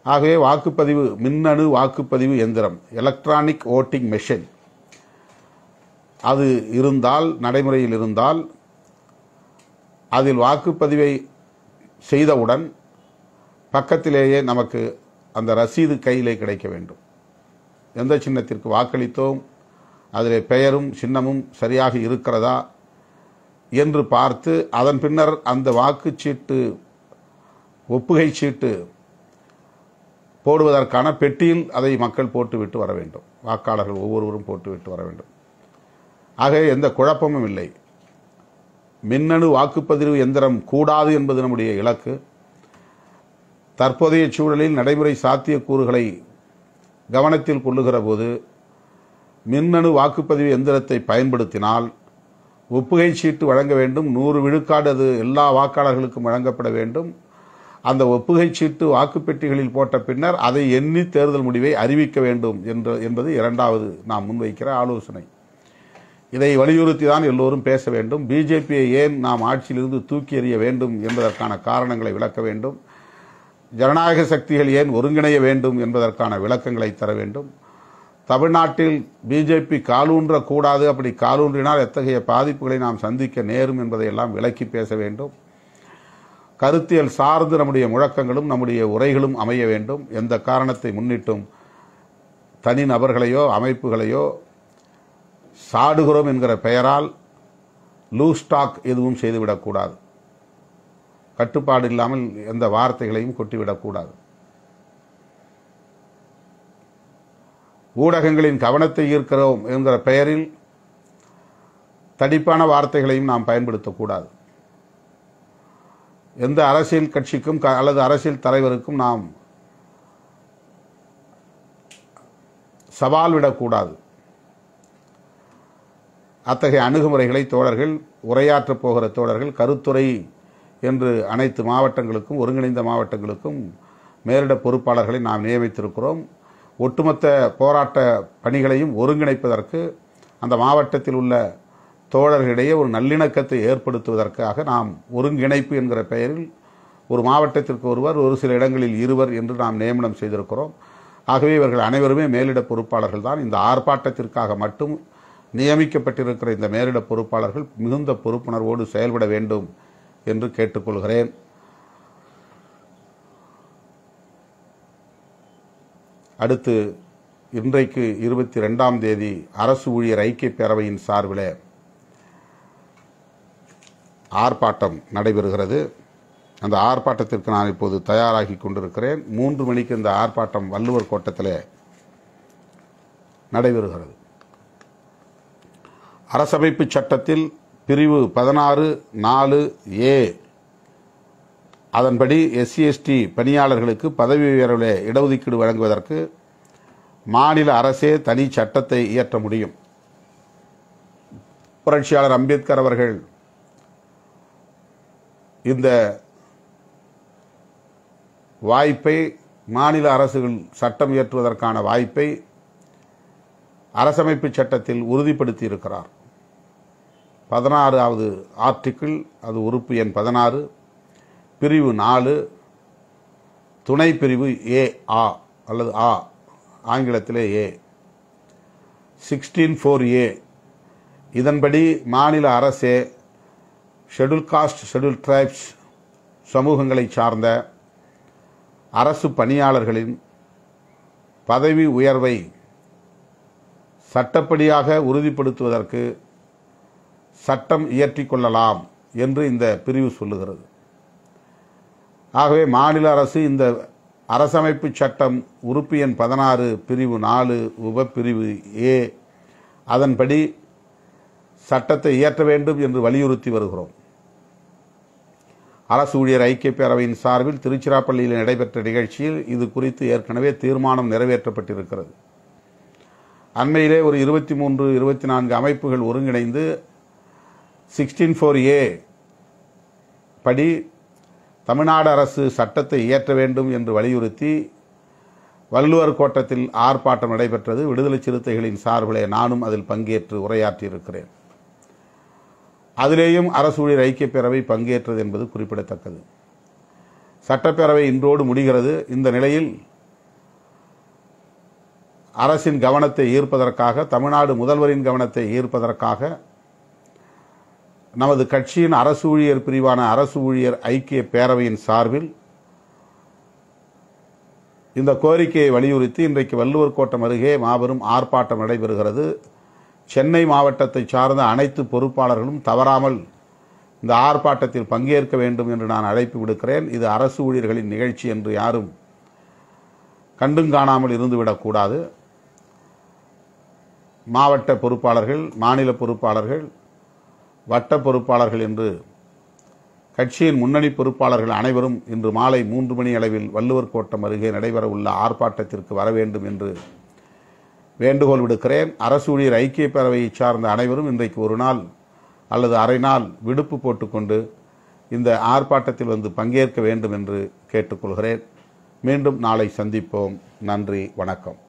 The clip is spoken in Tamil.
ஆகவே வாக்குப்பதிவு மின்னணு வாக்குப்பதிவு எந்திரம் எலக்ட்ரானிக் ஓட்டிங் மெஷின் அது இருந்தால் நடைமுறையில் இருந்தால் அதில் வாக்குப்பதிவை செய்தவுடன் பக்கத்திலேயே நமக்கு அந்த ரசீது கையிலே கிடைக்க வேண்டும் எந்த சின்னத்திற்கு வாக்களித்தோம் அதிலே பெயரும் சின்னமும் சரியாக இருக்கிறதா என்று பார்த்து அதன் பின்னர் அந்த வாக்குச்சீட்டு ஒப்புகை சீட்டு போடுவதற்கான பெட்டியில் அதை மக்கள் போட்டுவிட்டு வர வேண்டும் வாக்காளர்கள் ஒவ்வொருவரும் போட்டுவிட்டு வர வேண்டும் ஆக எந்த குழப்பமும் இல்லை மின்னணு வாக்குப்பதிவு எந்திரம் கூடாது என்பது நம்முடைய இலக்கு தற்போதைய சூழலில் நடைமுறை சாத்தியக்கூறுகளை கவனத்தில் கொள்ளுகிற போது மின்னணு வாக்குப்பதிவு எந்திரத்தை பயன்படுத்தினால் ஒப்புகை சீட்டு வழங்க வேண்டும் நூறு விழுக்காடு அது எல்லா வாக்காளர்களுக்கும் வழங்கப்பட வேண்டும் அந்த ஒப்புகை சீட்டு வாக்குப்பெட்டிகளில் போட்ட பின்னர் அதை எண்ணி தேர்தல் முடிவை அறிவிக்க வேண்டும் என்று என்பது இரண்டாவது நாம் முன்வைக்கிற ஆலோசனை இதை வலியுறுத்தி தான் எல்லோரும் பேச வேண்டும் பிஜேபியை ஏன் நாம் ஆட்சியிலிருந்து தூக்கி எறிய வேண்டும் என்பதற்கான காரணங்களை விளக்க வேண்டும் ஜனநாயக சக்திகள் ஏன் ஒருங்கிணைய வேண்டும் என்பதற்கான விளக்கங்களை தர வேண்டும் தமிழ்நாட்டில் பிஜேபி காலூன்றக்கூடாது அப்படி காலூன்றினால் எத்தகைய பாதிப்புகளை நாம் சந்திக்க நேரும் என்பதையெல்லாம் விளக்கி பேச வேண்டும் கருத்தியல் சார்ந்து நம்முடைய முழக்கங்களும் நம்முடைய உரைகளும் அமைய வேண்டும் எந்த காரணத்தை முன்னிட்டும் தனி நபர்களையோ அமைப்புகளையோ சாடுகிறோம் என்கிற பெயரால் லூஸ் ஸ்டாக் எதுவும் செய்துவிடக்கூடாது கட்டுப்பாடு இல்லாமல் எந்த வார்த்தைகளையும் கொட்டிவிடக்கூடாது ஊடகங்களின் கவனத்தை ஈர்க்கிறோம் என்கிற பெயரில் தடிப்பான வார்த்தைகளையும் நாம் பயன்படுத்தக்கூடாது எந்த அரசியல் கட்சிக்கும் க- அல்லது அரசியல் தலைவருக்கும் நாம் சவால் விடக்கூடாது அத்தகைய அணுகுமுறைகளை தோழர்கள் உரையாற்றப் போகிற தோழர்கள் கருத்துரை என்று அனைத்து மாவட்டங்களுக்கும் ஒருங்கிணைந்த மாவட்டங்களுக்கும் மேலிட பொறுப்பாளர்களை நாம் நியமித்திருக்கிறோம் ஒட்டுமொத்த போராட்ட பணிகளையும் ஒருங்கிணைப்பதற்கு அந்த மாவட்டத்தில் உள்ள தோழர்களிடையே ஒரு நல்லிணக்கத்தை ஏற்படுத்துவதற்காக நாம் ஒருங்கிணைப்பு என்கிற பெயரில் ஒரு மாவட்டத்திற்கு ஒருவர் ஒரு சில இடங்களில் இருவர் என்று நாம் நியமனம் செய்திருக்கிறோம் ஆகவே இவர்கள் அனைவருமே மேலிட பொறுப்பாளர்கள் தான் இந்த ஆர்ப்பாட்டத்திற்காக மட்டும் நியமிக்கப்பட்டிருக்கிற இந்த மேலிட பொறுப்பாளர்கள் மிகுந்த பொறுப்புணர்வோடு செயல்பட வேண்டும் என்று கேட்டுக்கொள்கிறேன் அடுத்து இன்றைக்கு இருபத்தி ரெண்டாம் தேதி அரசு ஊழியர் ஐக்கிய பேரவையின் சார்பில் ஆர்ப்பாட்டம் நடைபெறுகிறது அந்த ஆர்ப்பாட்டத்திற்கு நான் இப்போது தயாராகி கொண்டிருக்கிறேன் மூன்று மணிக்கு இந்த ஆர்ப்பாட்டம் வள்ளுவர் கோட்டத்தில் நடைபெறுகிறது அரசமைப்பு சட்டத்தில் பிரிவு பதினாறு நாலு ஏ அதன்படி எஸ்சி எஸ்டி பணியாளர்களுக்கு பதவி உயர்வில் இடஒதுக்கீடு வழங்குவதற்கு மாநில அரசே தனி சட்டத்தை இயற்ற முடியும் புரட்சியாளர் அம்பேத்கர் அவர்கள் இந்த வாய்ப்பை மாநில அரசுகள் சட்டம் இயற்றுவதற்கான வாய்ப்பை அரசமைப்பு சட்டத்தில் உறுதிப்படுத்தி இருக்கிறார் பதினாறாவது ஆர்டிக்கிள் அது உறுப்பு எண் பதினாறு பிரிவு நாலு துணை பிரிவு ஏ ஆ அல்லது ஆ ஆங்கிலத்திலே ஏ சிக்ஸ்டீன் ஃபோர் ஏ இதன்படி மாநில அரசே ஷெட்யூல் காஸ்ட் ஷெட்யூல் ட்ரைப்ஸ் சமூகங்களை சார்ந்த அரசு பணியாளர்களின் பதவி உயர்வை சட்டப்படியாக உறுதிப்படுத்துவதற்கு சட்டம் இயற்றிக் கொள்ளலாம் என்று இந்த பிரிவு சொல்லுகிறது ஆகவே மாநில அரசு இந்த அரசமைப்பு சட்டம் உறுப்பு எண் பதினாறு பிரிவு நாலு உபப்பிரிவு ஏ அதன்படி சட்டத்தை இயற்ற வேண்டும் என்று வலியுறுத்தி வருகிறோம் அரசு ஊழியர் ஐக்கிய பேரவையின் சார்பில் திருச்சிராப்பள்ளியில் நடைபெற்ற நிகழ்ச்சியில் இது குறித்து ஏற்கனவே தீர்மானம் நிறைவேற்றப்பட்டிருக்கிறது அண்மையிலே ஒரு இருபத்தி மூன்று இருபத்தி நான்கு அமைப்புகள் ஒருங்கிணைந்து சிக்ஸ்டீன் ஃபோர் ஏ படி தமிழ்நாடு அரசு சட்டத்தை இயற்ற வேண்டும் என்று வலியுறுத்தி வள்ளுவர் கோட்டத்தில் ஆர்ப்பாட்டம் நடைபெற்றது விடுதலை சிறுத்தைகளின் சார்பிலே நானும் அதில் பங்கேற்று உரையாற்றியிருக்கிறேன் அதிலேயும் அரசு ஊழியர் ஐக்கிய பேரவை பங்கேற்றது என்பது குறிப்பிடத்தக்கது சட்டப்பேரவை இன்றோடு முடிகிறது இந்த நிலையில் அரசின் கவனத்தை ஈர்ப்பதற்காக தமிழ்நாடு முதல்வரின் கவனத்தை ஈர்ப்பதற்காக நமது கட்சியின் அரசு ஊழியர் பிரிவான அரசு ஊழியர் ஐக்கிய பேரவையின் சார்பில் இந்த கோரிக்கையை வலியுறுத்தி இன்றைக்கு வள்ளுவர் கோட்டம் அருகே மாபெரும் ஆர்ப்பாட்டம் நடைபெறுகிறது சென்னை மாவட்டத்தை சார்ந்த அனைத்து பொறுப்பாளர்களும் தவறாமல் இந்த ஆர்ப்பாட்டத்தில் பங்கேற்க வேண்டும் என்று நான் அழைப்பு விடுக்கிறேன் இது அரசு ஊழியர்களின் நிகழ்ச்சி என்று யாரும் கண்டும் காணாமல் இருந்துவிடக்கூடாது மாவட்ட பொறுப்பாளர்கள் மாநில பொறுப்பாளர்கள் வட்ட பொறுப்பாளர்கள் என்று கட்சியின் முன்னணி பொறுப்பாளர்கள் அனைவரும் இன்று மாலை மூன்று மணி அளவில் வள்ளுவர் கோட்டம் அருகே நடைபெறவுள்ள ஆர்ப்பாட்டத்திற்கு வர வேண்டும் என்று வேண்டுகோள் விடுக்கிறேன் அரசு ஊழியர் ஐக்கிய பேரவையை சார்ந்த அனைவரும் இன்றைக்கு ஒரு நாள் அல்லது அரை நாள் விடுப்பு போட்டுக்கொண்டு இந்த ஆர்ப்பாட்டத்தில் வந்து பங்கேற்க வேண்டும் என்று கேட்டுக்கொள்கிறேன் மீண்டும் நாளை சந்திப்போம் நன்றி வணக்கம்